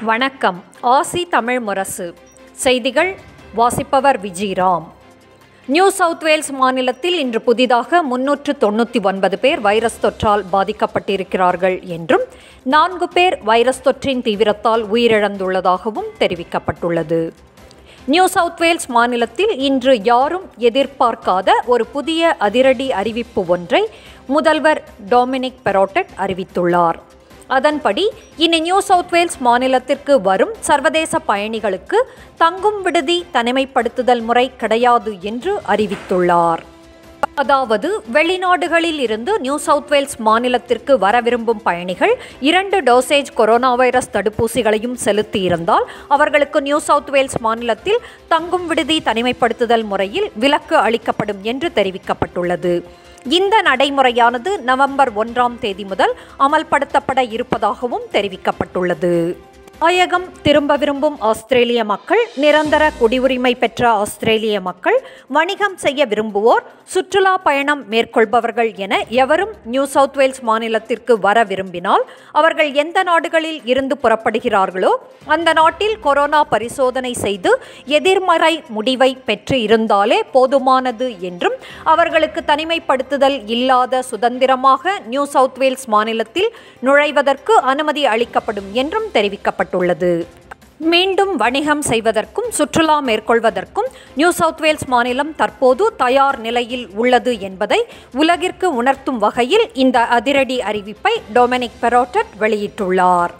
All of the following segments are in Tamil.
வணக்கம் ஆசி தமிழ் முரசு செய்திகள் வாசிப்பவர் விஜிராம் நியூ சவுத் வேல்ஸ் மாநிலத்தில் இன்று புதிதாக முன்னூற்று தொண்ணூற்றி ஒன்பது பேர் வைரஸ் தொற்றால் பாதிக்கப்பட்டிருக்கிறார்கள் என்றும் நான்கு பேர் வைரஸ் தொற்றின் தீவிரத்தால் உயிரிழந்துள்ளதாகவும் தெரிவிக்கப்பட்டுள்ளது நியூ சவுத் வேல்ஸ் மாநிலத்தில் இன்று யாரும் எதிர்பார்க்காத ஒரு புதிய அதிரடி அறிவிப்பு ஒன்றை முதல்வர் டொமினிக் பெரோட்டட் அறிவித்துள்ளார் அதன்படி இனி நியூ சவுத் வேல்ஸ் மாநிலத்திற்கு வரும் சர்வதேச பயணிகளுக்கு தங்கும் விடுதி தனிமைப்படுத்துதல் முறை கிடையாது என்று அறிவித்துள்ளார் அதாவது வெளிநாடுகளில் இருந்து நியூ சவுத் வேல்ஸ் மாநிலத்திற்கு வர விரும்பும் பயணிகள் இரண்டு டோசேஜ் கொரோனா வைரஸ் தடுப்பூசிகளையும் செலுத்தியிருந்தால் அவர்களுக்கு நியூ சவுத் வேல்ஸ் மாநிலத்தில் தங்கும் விடுதி தனிமைப்படுத்துதல் முறையில் விலக்கு அளிக்கப்படும் என்று தெரிவிக்கப்பட்டுள்ளது இந்த நடைமுறையானது நவம்பர் ஒன்றாம் தேதி முதல் அமல்படுத்தப்பட இருப்பதாகவும் தெரிவிக்கப்பட்டுள்ளது தாயகம் திரும்ப விரும்பும் ஆஸ்திரேலிய மக்கள் நிரந்தர குடியுரிமை பெற்ற ஆஸ்திரேலிய மக்கள் வணிகம் செய்ய விரும்புவோர் சுற்றுலா பயணம் மேற்கொள்பவர்கள் என எவரும் நியூ சவுத் வேல்ஸ் மாநிலத்திற்கு வர விரும்பினால் அவர்கள் எந்த நாடுகளில் இருந்து புறப்படுகிறார்களோ அந்த நாட்டில் கொரோனா பரிசோதனை செய்து எதிர்மறை முடிவை பெற்று இருந்தாலே போதுமானது என்றும் அவர்களுக்கு தனிமைப்படுத்துதல் இல்லாத சுதந்திரமாக நியூ சவுத் வேல்ஸ் மாநிலத்தில் நுழைவதற்கு அனுமதி அளிக்கப்படும் என்றும் தெரிவிக்கப்பட்டது தெரிவிக்கப்பட்டுள்ளது மீண்டும் வணிகம் செய்வதற்கும் சுற்றுலா மேற்கொள்வதற்கும் நியூ சவுத் வேல்ஸ் மாநிலம் தற்போது தயார் நிலையில் உள்ளது என்பதை உலகிற்கு உணர்த்தும் வகையில் இந்த அதிரடி அறிவிப்பை டொமினிக் பெரோட்டட் வெளியிட்டுள்ளார்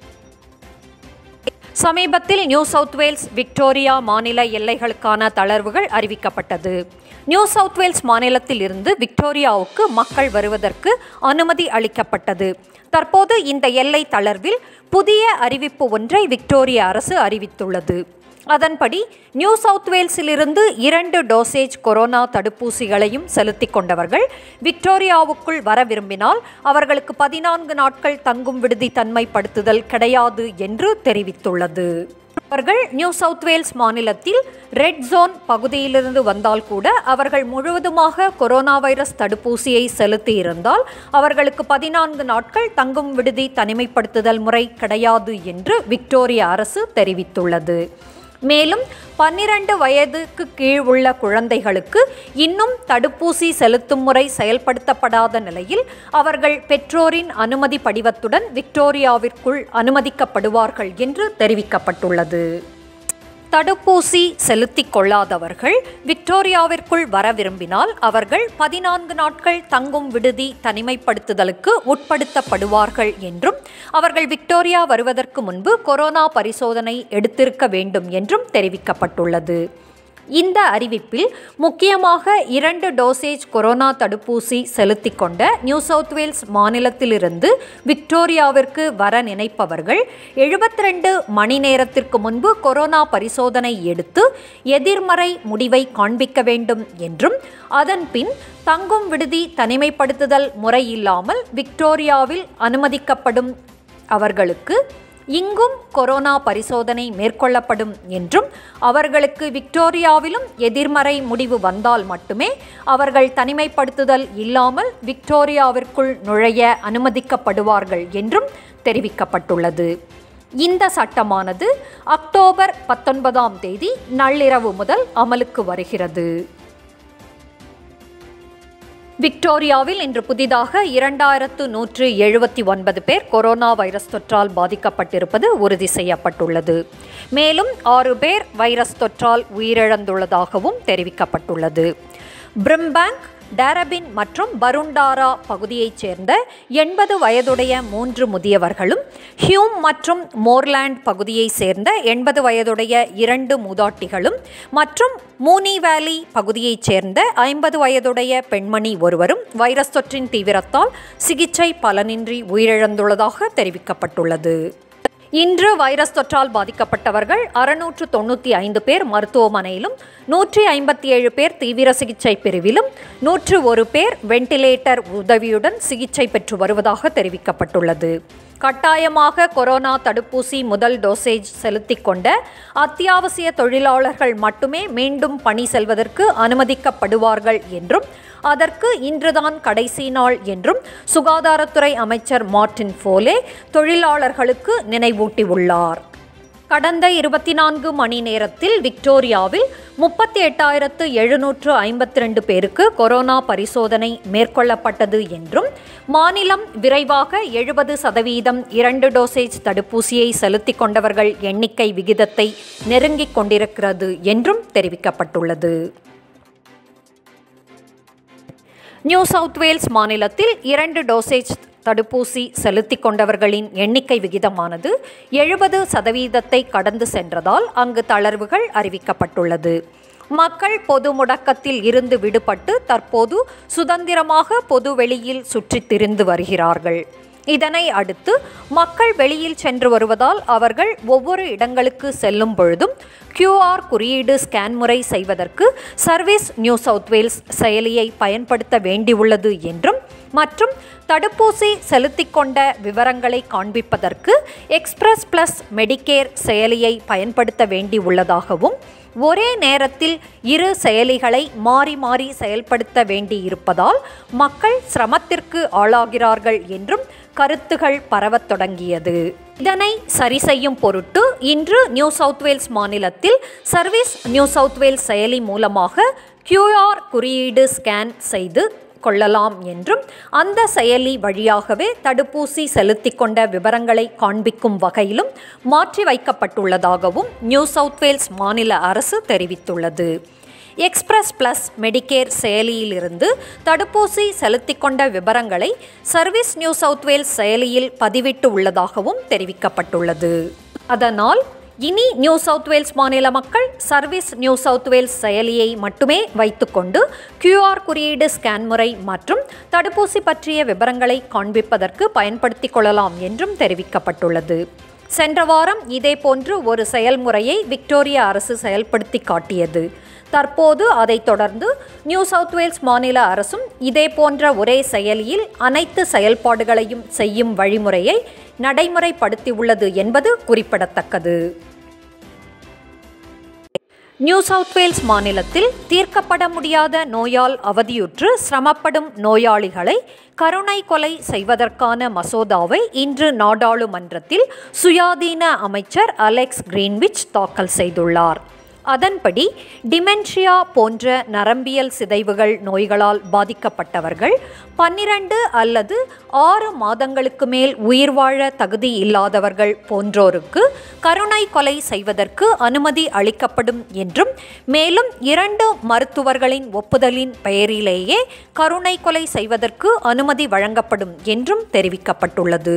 சமீபத்தில் நியூ சவுத் வேல்ஸ் விக்டோரியா மாநில எல்லைகளுக்கான தளர்வுகள் அறிவிக்கப்பட்டது நியூ சவுத் வேல்ஸ் மாநிலத்தில் இருந்து விக்டோரியாவுக்கு மக்கள் வருவதற்கு அனுமதி அளிக்கப்பட்டது தற்போது இந்த எல்லை தளர்வில் புதிய அறிவிப்பு ஒன்றை விக்டோரியா அரசு அறிவித்துள்ளது அதன்படி நியூ சவுத் வேல்ஸிலிருந்து இரண்டு டோசேஜ் கொரோனா தடுப்பூசிகளையும் செலுத்தி கொண்டவர்கள் விக்டோரியாவுக்குள் வர விரும்பினால் அவர்களுக்கு பதினான்கு நாட்கள் தங்கும் விடுதி தன்மைப்படுத்துதல் கிடையாது என்று தெரிவித்துள்ளது அவர்கள் நியூ சவுத் வேல்ஸ் மாநிலத்தில் ரெட் ஜோன் பகுதியிலிருந்து வந்தால் கூட அவர்கள் முழுவதுமாக கொரோனா வைரஸ் தடுப்பூசியை செலுத்தி இருந்தால் அவர்களுக்கு பதினான்கு நாட்கள் தங்கும் விடுதி தனிமைப்படுத்துதல் முறை கிடையாது என்று விக்டோரியா அரசு தெரிவித்துள்ளது மேலும் பன்னிரண்டு வயதுக்கு கீழ் உள்ள குழந்தைகளுக்கு இன்னும் தடுப்பூசி செலுத்தும் முறை செயல்படுத்தப்படாத நிலையில் அவர்கள் பெற்றோரின் அனுமதி படிவத்துடன் விக்டோரியாவிற்குள் அனுமதிக்கப்படுவார்கள் என்று தெரிவிக்கப்பட்டுள்ளது தடுப்பூசி செலுத்திக் கொள்ளாதவர்கள் விக்டோரியாவிற்குள் வர விரும்பினால் அவர்கள் பதினான்கு நாட்கள் தங்கும் விடுதி தனிமைப்படுத்துதலுக்கு உட்படுத்தப்படுவார்கள் என்றும் அவர்கள் விக்டோரியா வருவதற்கு முன்பு கொரோனா பரிசோதனை எடுத்திருக்க வேண்டும் என்றும் தெரிவிக்கப்பட்டுள்ளது இந்த அறிவிப்பில் முக்கியமாக இரண்டு டோசேஜ் கொரோனா தடுப்பூசி செலுத்தி கொண்ட நியூ சவுத் வேல்ஸ் மாநிலத்திலிருந்து விக்டோரியாவிற்கு வர நினைப்பவர்கள் எழுபத்தி ரெண்டு மணி நேரத்திற்கு முன்பு கொரோனா பரிசோதனை எடுத்து எதிர்மறை முடிவை காண்பிக்க வேண்டும் என்றும் அதன் பின் தங்கும் விடுதி தனிமைப்படுத்துதல் முறையில்லாமல் விக்டோரியாவில் அனுமதிக்கப்படும் அவர்களுக்கு இங்கும் கொரோனா பரிசோதனை மேற்கொள்ளப்படும் என்றும் அவர்களுக்கு விக்டோரியாவிலும் எதிர்மறை முடிவு வந்தால் மட்டுமே அவர்கள் தனிமைப்படுத்துதல் இல்லாமல் விக்டோரியாவிற்குள் நுழைய அனுமதிக்கப்படுவார்கள் என்றும் தெரிவிக்கப்பட்டுள்ளது இந்த சட்டமானது அக்டோபர் பத்தொன்பதாம் தேதி நள்ளிரவு முதல் அமலுக்கு வருகிறது விக்டோரியாவில் இன்று புதிதாக இரண்டாயிரத்து நூற்று எழுபத்தி ஒன்பது பேர் கொரோனா வைரஸ் தொற்றால் பாதிக்கப்பட்டிருப்பது உறுதி செய்யப்பட்டுள்ளது மேலும் ஆறு பேர் வைரஸ் தொற்றால் உயிரிழந்துள்ளதாகவும் தெரிவிக்கப்பட்டுள்ளது பிரிம்பேங்க் டேரபின் மற்றும் பருண்டாரா பகுதியைச் சேர்ந்த எண்பது வயதுடைய மூன்று முதியவர்களும் ஹியூம் மற்றும் மோர்லாண்ட் பகுதியைச் சேர்ந்த எண்பது வயதுடைய இரண்டு மூதாட்டிகளும் மற்றும் மூனி வேலி பகுதியைச் சேர்ந்த ஐம்பது வயதுடைய பெண்மணி ஒருவரும் வைரஸ் தொற்றின் தீவிரத்தால் சிகிச்சை பலனின்றி உயிரிழந்துள்ளதாக தெரிவிக்கப்பட்டுள்ளது இன்று வைரஸ் தொற்றால் பாதிக்கப்பட்டவர்கள் அறுநூற்று தொண்ணூற்றி ஐந்து பேர் மருத்துவமனையிலும் நூற்றி ஐம்பத்தி ஏழு பேர் தீவிர சிகிச்சை பிரிவிலும் நூற்று ஒரு பேர் வெண்டிலேட்டர் உதவியுடன் சிகிச்சை பெற்று வருவதாக தெரிவிக்கப்பட்டுள்ளது கட்டாயமாக கொரோனா தடுப்பூசி முதல் டோசேஜ் செலுத்திக் கொண்ட அத்தியாவசிய தொழிலாளர்கள் மட்டுமே மீண்டும் பணி செல்வதற்கு அனுமதிக்கப்படுவார்கள் என்றும் அதற்கு இன்றுதான் கடைசி நாள் என்றும் சுகாதாரத்துறை அமைச்சர் மார்டின் ஃபோலே தொழிலாளர்களுக்கு நினைவூட்டியுள்ளார் கடந்த இருபத்தி நான்கு மணி நேரத்தில் விக்டோரியாவில் முப்பத்தி எட்டாயிரத்து எழுநூற்று ஐம்பத்தி ரெண்டு பேருக்கு கொரோனா பரிசோதனை மேற்கொள்ளப்பட்டது என்றும் மாநிலம் விரைவாக எழுபது சதவீதம் இரண்டு டோசேஜ் தடுப்பூசியை செலுத்திக் கொண்டவர்கள் எண்ணிக்கை விகிதத்தை நெருங்கிக் கொண்டிருக்கிறது என்றும் தெரிவிக்கப்பட்டுள்ளது நியூ சவுத் வேல்ஸ் மாநிலத்தில் இரண்டு டோசேஜ் தடுப்பூசி செலுத்திக் கொண்டவர்களின் எண்ணிக்கை விகிதமானது எழுபது சதவீதத்தை கடந்து சென்றதால் அங்கு தளர்வுகள் அறிவிக்கப்பட்டுள்ளது மக்கள் பொது முடக்கத்தில் இருந்து விடுபட்டு தற்போது சுதந்திரமாக பொது வெளியில் சுற்றித் திரிந்து வருகிறார்கள் இதனை அடுத்து மக்கள் வெளியில் சென்று வருவதால் அவர்கள் ஒவ்வொரு இடங்களுக்கு செல்லும் பொழுதும் கியூஆர் குறியீடு ஸ்கேன் முறை செய்வதற்கு சர்வீஸ் நியூ சவுத் வேல்ஸ் செயலியை பயன்படுத்த வேண்டியுள்ளது என்றும் மற்றும் தடுப்பூசி செலுத்திக் கொண்ட விவரங்களை காண்பிப்பதற்கு எக்ஸ்பிரஸ் பிளஸ் மெடிக்கேர் செயலியை பயன்படுத்த வேண்டியுள்ளதாகவும் ஒரே நேரத்தில் இரு செயலிகளை மாறி மாறி செயல்படுத்த வேண்டியிருப்பதால் மக்கள் சிரமத்திற்கு ஆளாகிறார்கள் என்றும் கருத்துகள் பரவத் தொடங்கியது இதனை சரி செய்யும் பொருட்டு இன்று நியூ சவுத் வேல்ஸ் மாநிலத்தில் சர்வீஸ் நியூ சவுத் வேல்ஸ் செயலி மூலமாக கியூஆர் குறியீடு ஸ்கேன் செய்து கொள்ளலாம் என்றும் அந்த செயலி வழியாகவே தடுப்பூசி செலுத்திக் கொண்ட விவரங்களை காண்பிக்கும் வகையிலும் மாற்றி வைக்கப்பட்டுள்ளதாகவும் நியூ சவுத் வேல்ஸ் மாநில அரசு தெரிவித்துள்ளது எக்ஸ்பிரஸ் பிளஸ் மெடிக்கேர் செயலியிலிருந்து தடுப்பூசி செலுத்திக் கொண்ட விவரங்களை சர்வீஸ் நியூ சவுத் வேல்ஸ் செயலியில் பதிவிட்டு உள்ளதாகவும் தெரிவிக்கப்பட்டுள்ளது அதனால் இனி நியூ சவுத் வேல்ஸ் மாநில மக்கள் சர்வீஸ் நியூ சவுத் வேல்ஸ் செயலியை மட்டுமே வைத்துக்கொண்டு கியூஆர் குறியீடு ஸ்கேன் முறை மற்றும் தடுப்பூசி பற்றிய விவரங்களை காண்பிப்பதற்கு பயன்படுத்திக் கொள்ளலாம் என்றும் தெரிவிக்கப்பட்டுள்ளது சென்ற வாரம் இதேபோன்று ஒரு செயல்முறையை விக்டோரியா அரசு செயல்படுத்தி காட்டியது தற்போது அதைத் தொடர்ந்து நியூ சவுத் வேல்ஸ் மாநில அரசும் இதே போன்ற ஒரே செயலியில் அனைத்து செயல்பாடுகளையும் செய்யும் வழிமுறையை நடைமுறைப்படுத்தியுள்ளது என்பது குறிப்பிடத்தக்கது நியூ சவுத் வேல்ஸ் மாநிலத்தில் தீர்க்கப்பட முடியாத நோயால் அவதியுற்று சிரமப்படும் நோயாளிகளை கருணை கொலை செய்வதற்கான மசோதாவை இன்று நாடாளுமன்றத்தில் சுயாதீன அமைச்சர் அலெக்ஸ் கிரீன்விச் தாக்கல் செய்துள்ளார் அதன்படி டிமென்ஷியா போன்ற நரம்பியல் சிதைவுகள் நோய்களால் பாதிக்கப்பட்டவர்கள் பன்னிரண்டு அல்லது ஆறு மாதங்களுக்கு மேல் உயிர் வாழ தகுதி இல்லாதவர்கள் போன்றோருக்கு கருணை கொலை செய்வதற்கு அனுமதி அளிக்கப்படும் என்றும் மேலும் இரண்டு மருத்துவர்களின் ஒப்புதலின் பெயரிலேயே கருணை கொலை செய்வதற்கு அனுமதி வழங்கப்படும் என்றும் தெரிவிக்கப்பட்டுள்ளது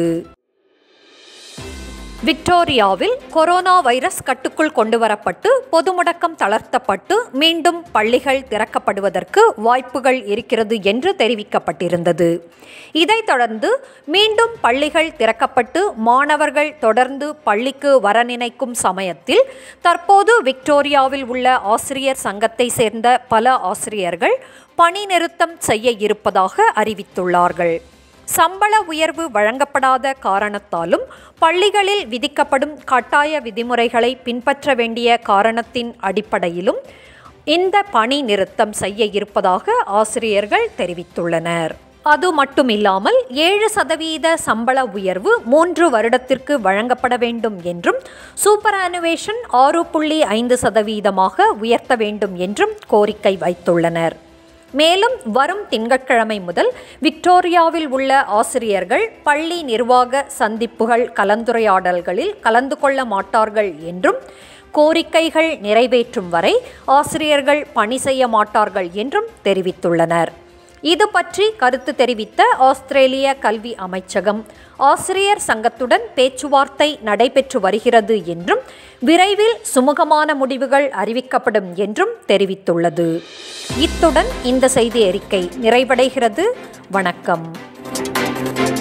விக்டோரியாவில் கொரோனா வைரஸ் கட்டுக்குள் கொண்டுவரப்பட்டு பொது முடக்கம் தளர்த்தப்பட்டு மீண்டும் பள்ளிகள் திறக்கப்படுவதற்கு வாய்ப்புகள் இருக்கிறது என்று தெரிவிக்கப்பட்டிருந்தது இதைத் தொடர்ந்து மீண்டும் பள்ளிகள் திறக்கப்பட்டு மாணவர்கள் தொடர்ந்து பள்ளிக்கு வர நினைக்கும் சமயத்தில் தற்போது விக்டோரியாவில் உள்ள ஆசிரியர் சங்கத்தை சேர்ந்த பல ஆசிரியர்கள் பணி நிறுத்தம் செய்ய இருப்பதாக அறிவித்துள்ளார்கள் சம்பள உயர்வு வழங்கப்படாத காரணத்தாலும் பள்ளிகளில் விதிக்கப்படும் கட்டாய விதிமுறைகளை பின்பற்ற வேண்டிய காரணத்தின் அடிப்படையிலும் இந்த பணி நிறுத்தம் செய்ய இருப்பதாக ஆசிரியர்கள் தெரிவித்துள்ளனர் அது மட்டுமில்லாமல் ஏழு சதவீத சம்பள உயர்வு மூன்று வருடத்திற்கு வழங்கப்பட வேண்டும் என்றும் சூப்பர் அனுவேஷன் ஆறு புள்ளி ஐந்து சதவீதமாக உயர்த்த வேண்டும் என்றும் கோரிக்கை வைத்துள்ளனர் மேலும் வரும் திங்கட்கிழமை முதல் விக்டோரியாவில் உள்ள ஆசிரியர்கள் பள்ளி நிர்வாக சந்திப்புகள் கலந்துரையாடல்களில் கலந்து கொள்ள மாட்டார்கள் என்றும் கோரிக்கைகள் நிறைவேற்றும் வரை ஆசிரியர்கள் பணி செய்ய மாட்டார்கள் என்றும் தெரிவித்துள்ளனர் இது பற்றி கருத்து தெரிவித்த ஆஸ்திரேலிய கல்வி அமைச்சகம் ஆசிரியர் சங்கத்துடன் பேச்சுவார்த்தை நடைபெற்று வருகிறது என்றும் விரைவில் சுமூகமான முடிவுகள் அறிவிக்கப்படும் என்றும் தெரிவித்துள்ளது இத்துடன் இந்த செய்தி அறிக்கை நிறைவடைகிறது வணக்கம்